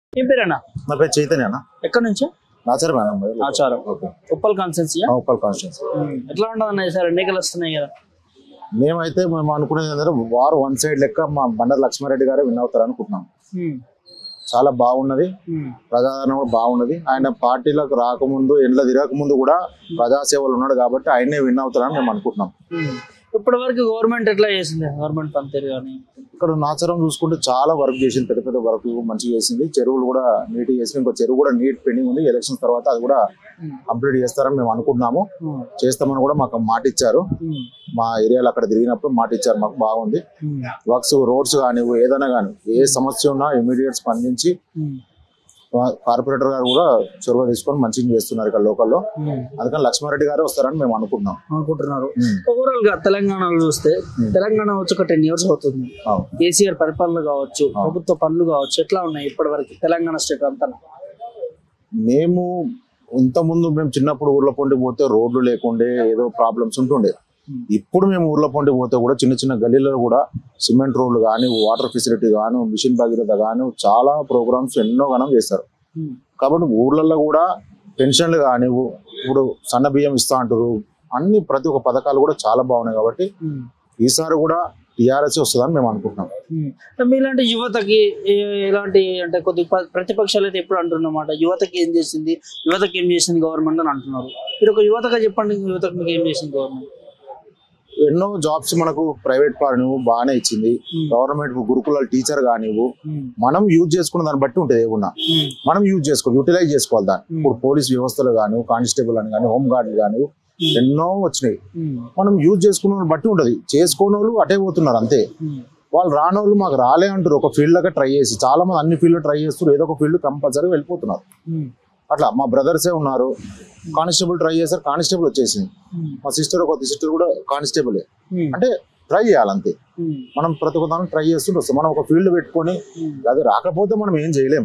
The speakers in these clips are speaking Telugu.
ఏం పేరేనా నా పేరు చైతన్య అన్న ఎక్కడి నుంచి నాచారం మేడం ఆచారం okay Uppal constituency Uppal constituency ఎట్లా ఉండదు అన్న సార్ ఎన్నికలు వస్తున్నాయి కదా మేమైతే మేము అనుకునేది ఏంటంటే వారు వన్ సైడ్ లెక్క మా బండర్ లక్ష్మారెడ్డి గారే విన్ అవుతారు అనుకుంటున్నాం ఉమ్, చాలా బాగున్నది ఉమ్, ప్రజాదరణ కూడా బాగున్నది ఆయన పార్టీలకు రాకముందు ఎండ్ల తిరగకముందు కూడా ప్రజాసేవలు ఉన్నాడు కాబట్టి ఆయనే విన్ అవుతారని మేము అనుకుంటున్నాం ఉమ్. ఇప్పటి వరకు గవర్నమెంట్ ఎట్లా చేసింది గవర్నమెంట్ పనితీరు కానీ ఇక్కడ నాచారం చూసుకుంటే చాలా వర్క్ చేసింది పెద్ద పెద్ద వర్క్ మంచిగా చేసింది చెరువులు కూడా నీట్ చేసింది ఇంకో చెరువు కూడా నీట్ పెండింగ్ ఉంది ఎలక్షన్స్ తర్వాత అది కూడా కంప్లీట్ చేస్తారని మేము అనుకుంటున్నాము చేస్తామని కూడా మాకు మాట ఇచ్చారు మా ఏరియాలో అక్కడ తిరిగినప్పుడు మాట ఇచ్చారు మాకు బాగుంది వర్క్స్ రోడ్స్ కానీ ఏదైనా కానీ ఏ సమస్య ఉన్నా ఇమీడియట్ స్పందించి కార్పొరేటర్ గారు కూడా చొరవ తీసుకొని మంచిగా చేస్తున్నారు ఇక్కడ లోకల్లో అందుకని లక్ష్మారెడ్డి గారే వస్తారని మేము అనుకుంటున్నాం అనుకుంటున్నారు ఉమ్. ఓవరాల్ గా తెలంగాణలో చూస్తే తెలంగాణ వచ్చి ఒక టెన్ ఇయర్స్ అవుతుంది అవును. కేసీఆర్ పరిపాలన కావచ్చు ప్రభుత్వ పనులు కావచ్చు ఎట్లా ఉన్నాయి ఇప్పటి వరకు తెలంగాణ స్టేట్ అంతా మేము ఇంతకుముందు మేము చిన్నప్పుడు ఊర్లో పొండి పోతే రోడ్లు లేకుండే ఏదో ప్రాబ్లమ్స్ ఉంటుండే ఇప్పుడు మేము ఊర్లో పొండి పోతే కూడా చిన్న చిన్న గల్లీలలో కూడా సిమెంట్ రోడ్లు కానీ వాటర్ ఫెసిలిటీ కానీ మిషన్ భగీరథ కానీ చాలా ప్రోగ్రామ్స్ ఎన్నో గణం చేస్తారు కాబట్టి ఊర్లలో కూడా పెన్షన్లు కానీ ఇప్పుడు సన్న బియ్యం ఇస్తా అంటారు అన్ని ప్రతి ఒక్క పథకాలు కూడా చాలా బాగున్నాయి కాబట్టి ఈసారి కూడా టీఆర్ఎస్ వస్తుందని మేము అనుకుంటున్నాం మీలాంటి యువతకి ఏ- ఎలాంటి అంటే కొద్ది ప- ప్రతిపక్షాలు అయితే ఎప్పుడు అంటున్నమాట యువతకి ఏం చేసింది యువతకి ఏం చేసింది గవర్నమెంట్ అని అంటున్నారు మీరు ఒక యువతగా చెప్పండి యువతకు మీకు ఏం చేసింది గవర్నమెంట్ ఎన్నో జాబ్స్ మనకు ప్రైవేట్ పార్ను బాగానే ఇచ్చింది గవర్నమెంట్ గురుకుల టీచర్ కానివ్వు మనం యూజ్ చేసుకున్న దాన్ని బట్టి ఉంటుంది ఏమున్నా మనం యూజ్ చేసుకోవాలి యూటిలైజ్ చేసుకోవాలి దాన్ని ఇప్పుడు పోలీస్ వ్యవస్థలు కానీ కానిస్టేబుల్ అని కానీ హోమ్ గార్డులు కానీ ఎన్నో వచ్చినాయి మనం యూజ్ చేసుకున్న వాళ్ళని బట్టి ఉంటుంది చేసుకోని వాళ్ళు అటే పోతున్నారు అంతే వాళ్ళు రానోళ్ళు మాకు రాలే అంటారు ఒక ఫీల్డ్ లెక్క ట్రై చేసి చాలా మంది అన్ని ఫీల్డ్ ట్రై చేస్తారు ఏదో ఒక ఫీల్డ్ కంపల్సరీ వెళ్ళిపోతున్నారు అట్లా మా బ్రదర్సే ఉన్నారు కానిస్టేబుల్ ట్రై చేశారు కానిస్టేబుల్ వచ్చేసింది మా సిస్టర్ ఒక సిస్టర్ కూడా కానిస్టేబులే అంటే ట్రై చేయాలి అంతే మనం ప్రతి ఒక్క దాన్ని ట్రై చేస్తుంటే వస్తాం మనం ఒక ఫీల్డ్ పెట్టుకొని అది రాకపోతే మనం ఏం చేయలేం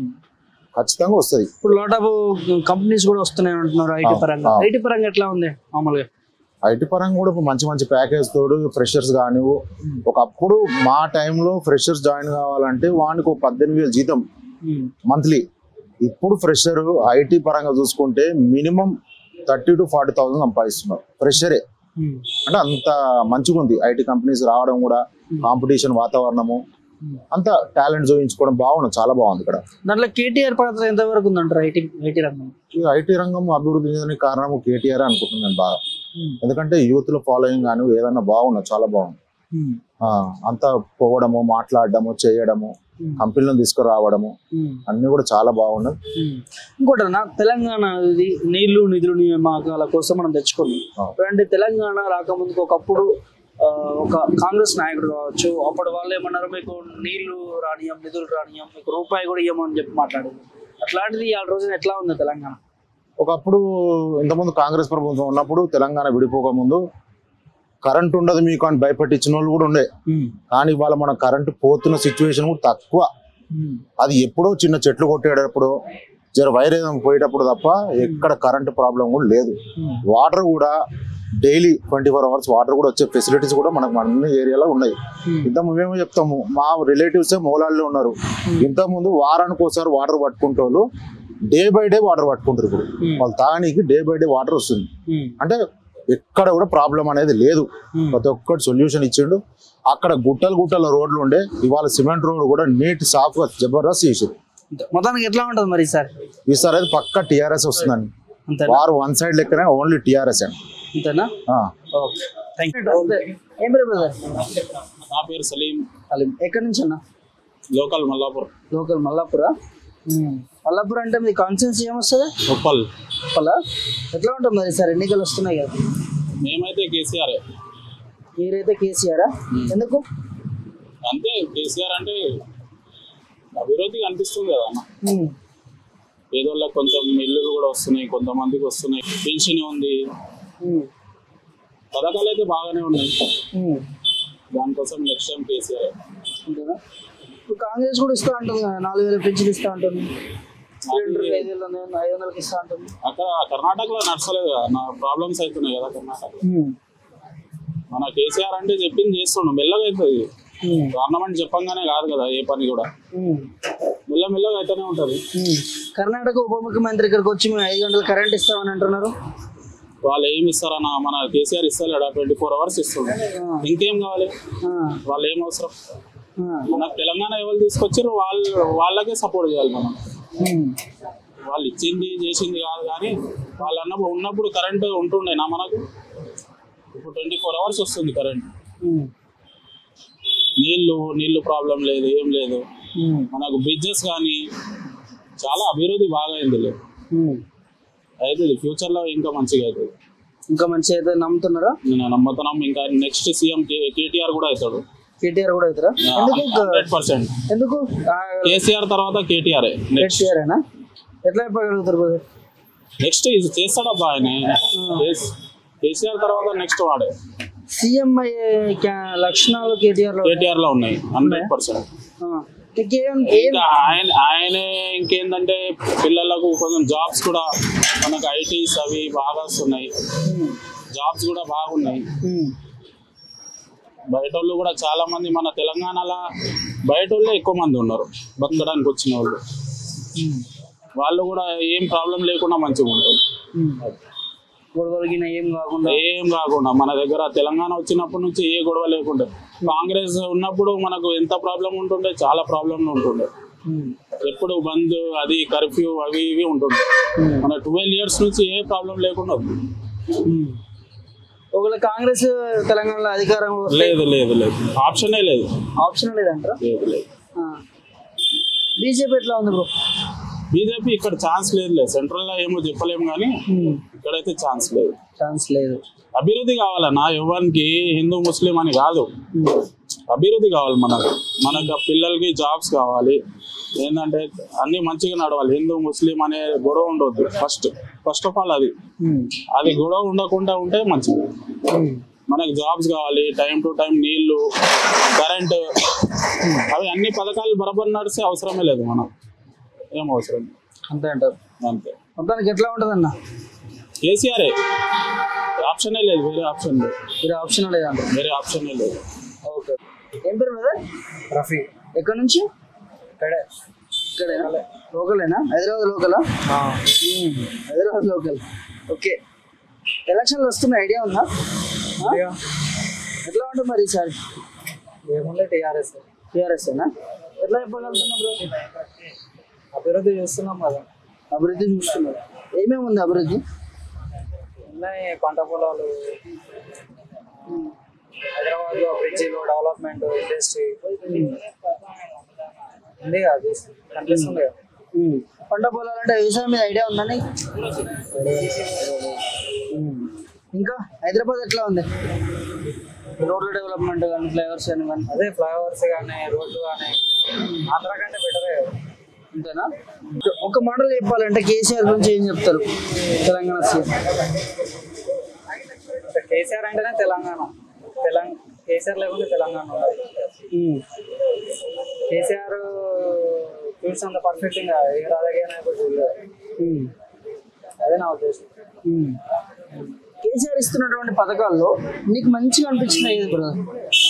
ఖచ్చితంగా వస్తుంది ఇప్పుడు లాట్ ఆఫ్ కంపెనీస్ కూడా వస్తున్నాయి అంటున్నారు ఐటీ ఆ, పరంగా ఆ. ఐటీ పరంగా ఎట్లా ఉంది మామూలుగా ఐటీ పరంగా కూడా ఇప్పుడు మంచి మంచి ప్యాకేజ్ తోడు ఫ్రెషర్స్ కానీ ఒకప్పుడు మా టైంలో ఫ్రెషర్స్ జాయిన్ కావాలంటే వానికి ఒక పద్దెనిమిది వేలు జీతం మంత్లీ ఇప్పుడు ఫ్రెషర్ ఐటీ పరంగా చూసుకుంటే minimum thirty to forty thousand సంపాదిస్తున్నారు ఫ్రెషరే అంటే అంత మంచిగా ఉంది ఐటీ కంపెనీస్ రావడం కూడా కాంపిటీషన్ వాతావరణము అంత టాలెంట్ చూపించుకోవడం బాగుంది చాలా బాగుంది ఇక్కడ దాంట్లో కేటీఆర్ పాత్ర ఎంత వరకు ఉందంటారు ఐటీ ఐటీ రంగం ఈ ఐటీ రంగం అభివృద్ధి చెందడానికి కారణం కేటీఆర్ అనుకుంటున్నాను బాగా ఎందుకంటే యూత్ లో ఫాలోయింగ్ కానీ ఏదైనా బాగున్నది చాలా బాగుంది ఆ, అంతా పోవడము మాట్లాడడము చేయడము కంపెనీలను తీసుకురావడము అన్ని కూడా చాలా బాగున్నాయి ఇంకోటి అన్న తెలంగాణ ఇది నీళ్లు నిధులు నియామకాల కోసం మనం తెచ్చుకున్నాం ఆ. అంటే తెలంగాణ రాకముందుకు ఒకప్పుడు ఆ, ఒక కాంగ్రెస్ నాయకుడు కావచ్చు అప్పుడు వాళ్ళు ఏమన్నారు మీకు నీళ్లు రానియం నిధులు రానియం మీకు రూపాయి కూడా ఇవ్వమని చెప్పి మాట్లాడింది అట్లాంటిది ఆ రోజున ఎట్లా ఉంది తెలంగాణ ఒకప్పుడు ఇంతకుముందు కాంగ్రెస్ ప్రభుత్వం ఉన్నప్పుడు తెలంగాణ విడిపోక ముందు కరెంట్ ఉండదు మీకు అని భయపెట్టించిన వాళ్ళు కూడా ఉండే కానీ ఇవాళ మన కరెంట్ పోతున్న సిచ్యువేషన్ కూడా తక్కువ అది ఎప్పుడో చిన్న చెట్లు కొట్టేటప్పుడు జర వైర్ ఏదైనా పోయేటప్పుడు తప్ప ఎక్కడ కరెంట్ ప్రాబ్లం కూడా లేదు వాటర్ కూడా daily twenty four hours water కూడా వచ్చే ఫెసిలిటీస్ కూడా మనకు అన్ని ఏరియాలో ఉన్నాయి ఇంత మేమేమో చెప్తాము మా రిలేటివ్సే మూలాల్లో ఉన్నారు ఇంత ముందు వారానికి ఒకసారి వాటర్ పట్టుకుంటోళ్ళు డే బై డే వాటర్ పట్టుకుంటారు ఇప్పుడు వాళ్ళు తాగడానికి డే బై డే వాటర్ వస్తుంది అంటే ఎక్కడ కూడా ప్రాబ్లం అనేది లేదు ప్రతి ఒక్కటి సొల్యూషన్ ఇచ్చిండు అక్కడ గుట్టలు గుట్టల రోడ్లు ఉండే ఇవాళ సిమెంట్ రోడ్ కూడా నీట్ సాఫ్ గా జబర్దస్త్ చేసిండు మొత్తానికి ఎట్లా ఉంటుంది మరి ఈసారి ఈసారి అయితే పక్క టిఆర్ఎస్ వస్తుందండి అంతేనా వారు వన్ సైడ్ లెక్కనే ఓన్లీ టిఆర్ఎస్ అండి అంతేనా ఆ. ఓకే థ్యాంక్ యూ ఏం పేరు బ్రదర్ నా పేరు సలీం అలీం ఎక్కడి నుంచి అన్న లోకల్ మల్లాపూర్ లోకల్ మల్లాపురా మల్లాపుర అంటే మీ కాన్సెన్స్ ఏమొస్తుంది ఉప్పల్ చెప్పాలా ఎట్లా ఉంటుంది మరి సార్ ఎన్నికలు వస్తున్నాయి కదా మేమైతే కేసీఆర్ మీరైతే కేసీఆరా ఎందుకు అంతే కేసీఆర్ అంటే అభివృద్ధి కనిపిస్తుంది కదా అన్న ఉమ్, పేదోళ్ళకి కొంచెం ఇల్లులు కూడా వస్తున్నాయి కొంతమందికి వస్తున్నాయి పెన్షన్ ఉంది ఉమ్, పథకాలు అయితే బాగానే ఉన్నాయి ఉమ్. దానికోసం నెక్స్ట్ టైం కేసీఆర్ అంతేనా ఇప్పుడు కాంగ్రెస్ కూడా ఇస్తా ఉంటుంది కదా నాలుగు వేల పెన్షన్ ఇస్తా ఉంటుంది సిలిండర్ ఐదు వేల ఐదు వందలకి ఇస్తా ఉంటుంది అక్కడ కర్ణాటకలో నడచలేదు కదా నా ప్రాబ్లమ్స్ అవుతున్నాయి కదా కర్ణాటక ఉమ్, మన కేసీఆర్ అంటే చెప్పింది చేస్తుండు మెల్లగా అవుతుంది ఉమ్, గవర్నమెంట్ చెప్పంగానే కాదు కదా ఏ పని కూడా ఉమ్, మెల్లమెల్లగా అయితేనే ఉంటది ఉమ్. కర్ణాటక ఉప ముఖ్యమంత్రి ఇక్కడికి వచ్చి మేము ఐదు గంటలు కరెంట్ ఇస్తామని అంటున్నారు వాళ్ళు ఏమి ఇస్తారన్న మన కేసీఆర్ ఇస్తలేడా ట్వంటీ ఫోర్ అవర్స్ ఇస్తుంది ఇంకేం కావాలి ఆ, వాళ్ళు ఏం అవసరం ఆ, మనకు తెలంగాణ ఎవరు తీసుకొచ్చారు వాళ్ళు వాళ్ళకే సపోర్ట్ చేయాలి మనం ఉమ్, వాళ్ళు ఇచ్చింది చేసింది కాదు కానీ వాళ్ళు అన్నప్పుడు ఉన్నప్పుడు కరెంట్ ఉంటుండేనా మనకు ఇప్పుడు ట్వంటీ ఫోర్ అవర్స్ వస్తుంది కరెంట్ ఉమ్, నీళ్లు నీళ్లు ప్రాబ్లం లేదు ఏం లేదు ఉమ్, మనకు బ్రిడ్జెస్ కానీ చాలా అభివృద్ధి బాగా అయింది లేదు ఉమ్. అవుతుంది ఫ్యూచర్లో ఇంకా మంచిగా అవుతుంది ఇంకా మంచి అయితే నమ్ముతున్నారా నేను నమ్ముతున్నాం ఇంకా నెక్స్ట్ సీఎం కేటీఆర్ కూడా అవుతాడు కేటీఆర్ కూడా అవుతారా ఎందుకు హండ్రెడ్ పర్సెంట్ ఎందుకు కేసీఆర్ తర్వాత కేటీఆర్ నెక్స్ట్ కేటీఆర్ అయినా ఎట్లా అయిపోగలుగుతారు brother? నెక్స్ట్ ఇది చేస్తాడబ్బా ఆయన కేస్- కేసీఆర్ తర్వాత నెక్స్ట్ వాడే సీఎం అయ్యే క్యా- లక్షణాలు కేటీఆర్ లో కేటీఆర్ లో ఉన్నాయి హండ్రెడ్ పర్సెంట్ ఆ. ఇంకేం ఏం ఇంకా ఆయన ఆయనే ఇంకేందంటే పిల్లలకు కొంచెం జాబ్స్ కూడా మనకు ఐటీస్ అవి బాగా వస్తున్నాయి ఉమ్, జాబ్స్ కూడా బాగున్నాయి ఉమ్, బయట వాళ్ళు కూడా చాలా మంది మన తెలంగాణలో బయట వాళ్ళే ఎక్కువ మంది ఉన్నారు బతకడానికి వచ్చిన వాళ్ళు ఉమ్, వాళ్ళు కూడా ఏం ప్రాబ్లం లేకుండా మంచిగా ఉంటుంది ఉమ్. గొడవలగిన ఏం కాకుండా ఏం కాకుండా మన దగ్గర తెలంగాణ వచ్చినప్పటి నుంచి ఏ గొడవ లేకుండా కాంగ్రెస్ ఉన్నప్పుడు మనకు ఎంత ప్రాబ్లం ఉంటుండే చాలా ప్రాబ్లంలు ఉంటుండే ఉమ్, ఎప్పుడు బంద్ అది కర్ఫ్యూ అవి ఇవి ఉంటుండే ఉమ్, మన ట్వెల్వ్ ఇయర్స్ నుంచి ఏ ప్రాబ్లం లేకుండా ఉంది. ఉమ్. ఒకవేళ కాంగ్రెస్ తెలంగాణలో అధికారం లేదు లేదు లేదు ఆప్షనే లేదు ఆప్షన్ లేదంటారా లేదు లేదు బీజేపీ ఎట్లా ఉంది బ్రో బీజేపీ ఇక్కడ ఛాన్స్ లేదు లేదు సెంట్రల్ లో ఏమో చెప్పలేము కానీ ఇక్కడైతే ఛాన్స్ లేదు ఛాన్స్ లేదు అభివృద్ధి కావాలన్నా ఎవరికి హిందూ ముస్లిం అని కాదు అభివృద్ధి కావాలి మనకు మనకు పిల్లలకి జాబ్స్ కావాలి ఏంటంటే అన్ని మంచిగా నడవాలి హిందూ ముస్లిం అనే గొడవ ఉండొద్దు ఫస్ట్ ఫస్ట్ ఆఫ్ ఆల్ అది ఉమ్, అది గొడవ ఉండకుండా ఉంటే మంచిది ఉమ్, మనకి జాబ్స్ కావాలి టైం టు టైం నీళ్లు కరెంట్ అవి అన్ని పథకాలు బరాబర్ నడిస్తే అవసరమే లేదు మనం ఏం అవసరం అంతే అంటారు అంతే మొత్తానికి ఎట్లా ఉంటుంది అన్న కేసీఆరే ఆప్షనే లేదు వేరే ఆప్షన్ లేదు మీరు ఆప్షన్ లేదంటారు వేరే ఆప్షనే లేదు ఓకే ఏం పేరు బ్రదర్ రఫీ ఎక్కడి నుంచి ఇక్కడే ఇక్కడేనా లోకలేనా హైదరాబాద్ లోకలా మ్మ్. హైదరాబాద్ లోకల్ ఓకే ఎలక్షన్లు వస్తున్న ఐడియా ఉందా ఆ? ఎట్లా ఉంటుంది మరి ఈసారి ఏముంది టీఆర్ఎస్ టీఆర్ఎస్ ఏనా ఎట్లా చెప్పగలుగుతున్నా బ్రో అభివృద్ధి చూస్తున్నాం కదా అభివృద్ధి చూస్తున్నారు ఏమేమి ఉంది అభివృద్ధి ఉన్నాయి పంట పొలాలు హైదరాబాద్ లో బ్రిడ్జిలు డెవలప్మెంట్ ఇండస్ట్రీ ఉంది కదా చూసి- కనిపిస్తుంది కదా మ్మ్. పంట పొలాలంటే వ్యవసాయం మీద ఐడియా ఉందని ఇంకా హైదరాబాద్ ఎట్లా ఉంది రోడ్ల డెవలప్మెంట్ కానీ ఫ్లైఓవర్స్ కానీ కానీ అదే ఫ్లైఓవర్స్ కానీ రోడ్లు కానీ ఆంధ్ర కంటే బెటరే కదా అంతేనా ఒక మాటలు చెప్పాలంటే కేసీఆర్ గురించి ఏం చెప్తారు తెలంగాణ సీఎం ఇంకా కేసీఆర్ అంటేనే తెలంగాణ తెలంగాణ కేసీఆర్ లేకుంటే తెలంగాణ ఉండదు. కేసీఆర్ చూసినంత పర్ఫెక్ట్ ఇంకా ఏ రాజకీయ నాయకుడు చూడలేదు అదే నా ఉద్దేశం కేసీఆర్ ఇస్తున్నటువంటి పథకాల్లో నీకు మంచిగా అనిపించిన ఏది బ్రదర్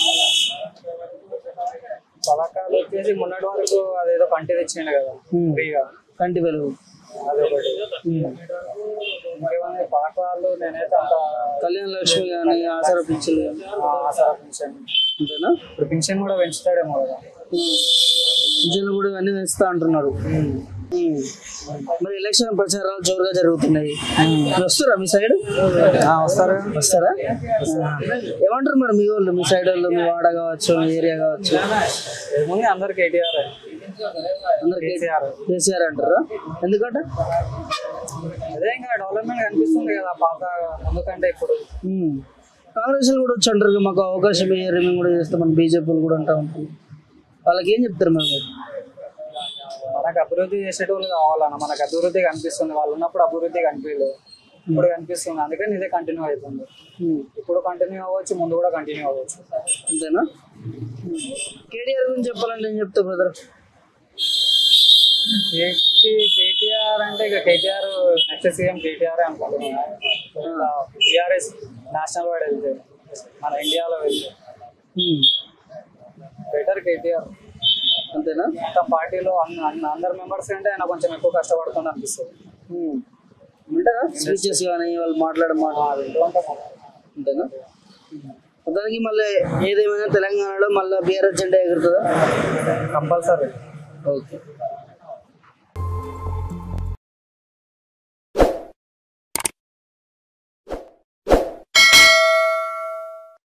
పథకాలు వచ్చేసి మొన్నటి వరకు అదేదో కంటి తెచ్చిండు కదా Hmm. ఫ్రీగా కంటి వెలుగు అదొకటి ఇంకేముంది పథకాలు నేనైతే అంత కళ్యాణ లక్ష్మి కానీ ఆసరా పింఛన్లు కానీ ఆసరా పింఛన్ అంతేనా ఇప్పుడు పింఛన్ కూడా పెంచుతాడేమో కదా పింఛన్లు కూడా ఇవన్నీ పెంచుతా అంటున్నారు ఉమ్. మరి ఎలక్షన్ ప్రచారాలు జోరుగా జరుగుతున్నాయి మీరు వస్తారా మీ సైడ్ వస్తారు వస్తారా ఏమంటారు మరి మీ వాళ్ళు మీ సైడ్ వాళ్ళు మీ వాడ కావచ్చు మీ ఏరియా కావచ్చు ఏముంది అందరు కేటీఆర్ అందరు కేసీఆర్ కేసీఆర్ అంటారా ఎందుకంటే అదే ఇంకా డెవలప్మెంట్ కనిపిస్తుంది కదా పాత ఎందుకంటే ఇప్పుడు ఉమ్. కాంగ్రెస్ వాళ్ళు కూడా వచ్చి అంటారు "ఇక మాకు అవకాశం ఇయ్యారు మేము కూడా చేస్తామని బీజేపీ కూడా అంటా ఉంటారు వాళ్ళకి ఏం చెప్తారు మరి మీరు మనకు అభివృద్ధి చేసేటోళ్ళు కావాలన్న మనకు అభివృద్ధి కనిపిస్తుంది వాళ్ళు ఉన్నప్పుడు అభివృద్ధి కనిపించలేదు ఇప్పుడు కనిపిస్తుంది అందుకని ఇదే కంటిన్యూ అవుతుంది ఉమ్. ఇప్పుడు కంటిన్యూ అవ్వచ్చు ముందు కూడా కంటిన్యూ అవ్వచ్చు అంతేనా కేటీఆర్ గురించి చెప్పాలంటే ఏం చెప్తావు బ్రదర్ కేటీఆర్ అంటే ఇక కేటీఆర్ నెక్స్ట్ సీఎం కేటీఆర్ అనుకుంటున్నాను టీఆర్ఎస్ నేషనల్ వైడ్ వెళ్తే మన ఇండియాలో వెళ్తే బెటర్ కేటీఆర్ అంతేనా మొత్తం పార్టీలో అన్ని అన్ని- అందరు మెంబర్స్ కంటే ఆయన కొంచెం ఎక్కువ కష్టపడుతుంది అనిపిస్తుంది ఉమ్. వింటారా స్పీచెస్ కానీ వాళ్ళు మాట్లాడే మాట అంతేనా మొత్తానికి మళ్ళీ ఏదేమైనా తెలంగాణలో మళ్ళీ బీఆర్ఎస్ జెండా ఎగురుతుందా కంపల్సరీ ఓకే